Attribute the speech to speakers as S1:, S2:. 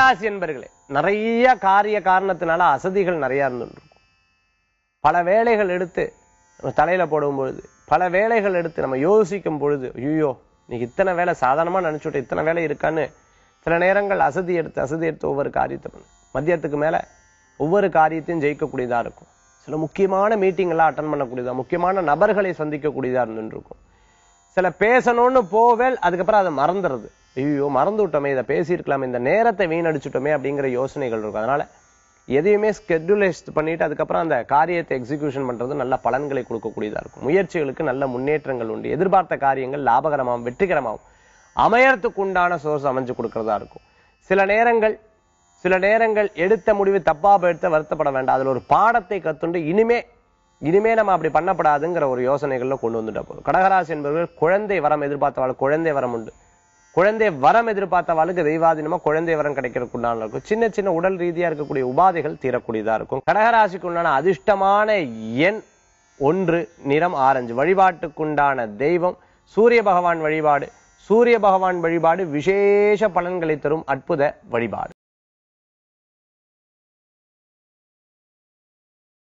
S1: கடகராசி என்பர்களே நிறைய காரிய காரணத்தினால அசதிகள் நிறைய இருந்துட்டு இருக்கும் பல வேலைகள் எடுத்து நம்ம தலையில போடும் பொழுது பல வேலைகள் எடுத்து நம்ம யோசிக்கும் பொழுது ஐயோ இன்னைக்கு இத்தனை வேலை சாதாரணமா நினைச்சுட்டு இத்தனை வேலை இருக்கான்னு சில நேரங்கள் அசதி எடுத்து அசதி எடுத்து ஒவ்வொரு காரியத்தை பண்ணு மதியத்துக்கு மேல ஒவ்வொரு காரியத்தையும் ஜெயிக்கக்கூடியதா இருக்கும் சில முக்கியமான மீட்டிங் எல்லாம் அட்டன் பண்ணக்கூடியதா முக்கியமான நபர்களை சந்திக்கக்கூடியதா இருந்துட்டு இருக்கும் சில பேசணும்னு போவேல் அதுக்கப்புறம் அதை மறந்துடுறது ஐயோ மறந்து விட்டோமே இதை பேசியிருக்கலாமே இந்த நேரத்தை வீணடிச்சுட்டோமே அப்படிங்கிற யோசனைகள் இருக்கும் அதனால எதையுமே ஸ்கெட்யூலைஸ் பண்ணிட்டு அதுக்கப்புறம் அந்த காரியத்தை எக்ஸிகியூஷன் பண்றது நல்ல பலன்களை கொடுக்கக்கூடியதா இருக்கும் முயற்சிகளுக்கு நல்ல முன்னேற்றங்கள் உண்டு எதிர்பார்த்த காரியங்கள் லாபகரமாகவும் வெற்றிகரமாகவும் அமையறதுக்கு உண்டான சோர்ஸ் அமைஞ்சு கொடுக்கறதா இருக்கும் சில நேரங்கள் சில நேரங்கள் எடுத்த முடிவு தப்பா எடுத்த வருத்தப்பட வேண்டாம் அதுல ஒரு பாடத்தை கத்துண்டு இனிமே இனிமே நம்ம அப்படி பண்ணப்படாதுங்கிற ஒரு யோசனைகள்ல கொண்டு வந்துட்டா போதும் கடகராசி என்பவர்கள் குழந்தை வரம் எதிர்பார்த்தவாள் குழந்தை வரம் உண்டு குழந்தை வரம் எதிர்பார்த்தவாளுக்கு தெய்வாதீனமா குழந்தை வரம் கிடைக்கிறதுக்கு உண்டான இருக்கும் சின்ன சின்ன உடல் ரீதியா இருக்கக்கூடிய உபாதைகள் தீரக்கூடியதா இருக்கும் கடகராசிக்கு உண்டான அதிர்ஷ்டமான எண் ஒன்று நிறம் ஆரஞ்சு வழிபாட்டுக்குண்டான தெய்வம் சூரிய பகவான் வழிபாடு சூரிய பகவான் வழிபாடு விசேஷ பலன்களை தரும் அற்புத வழிபாடு